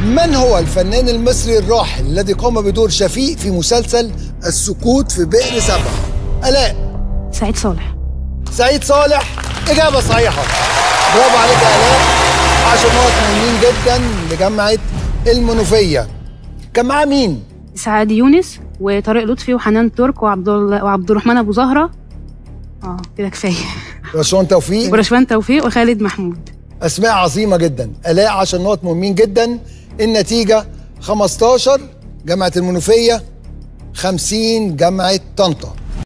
من هو الفنان المصري الراحل الذي قام بدور شفيق في مسلسل السكوت في بئر سبع الاء سعيد صالح سعيد صالح اجابه صحيحه برافو عليك يا الاء 10 نقط مهمين جدا لجامعه المنوفيه كان معاه مين سعاد يونس وطارق لطفي وحنان ترك وعبد الله وعبد الرحمن ابو زهره اه كده كفايه رشوان توفيق ورشوان توفيق وخالد محمود اسماء عظيمه جدا الاء 10 نقط مهمين جدا النتيجه 15 جامعه المنوفيه 50 جامعه طنطا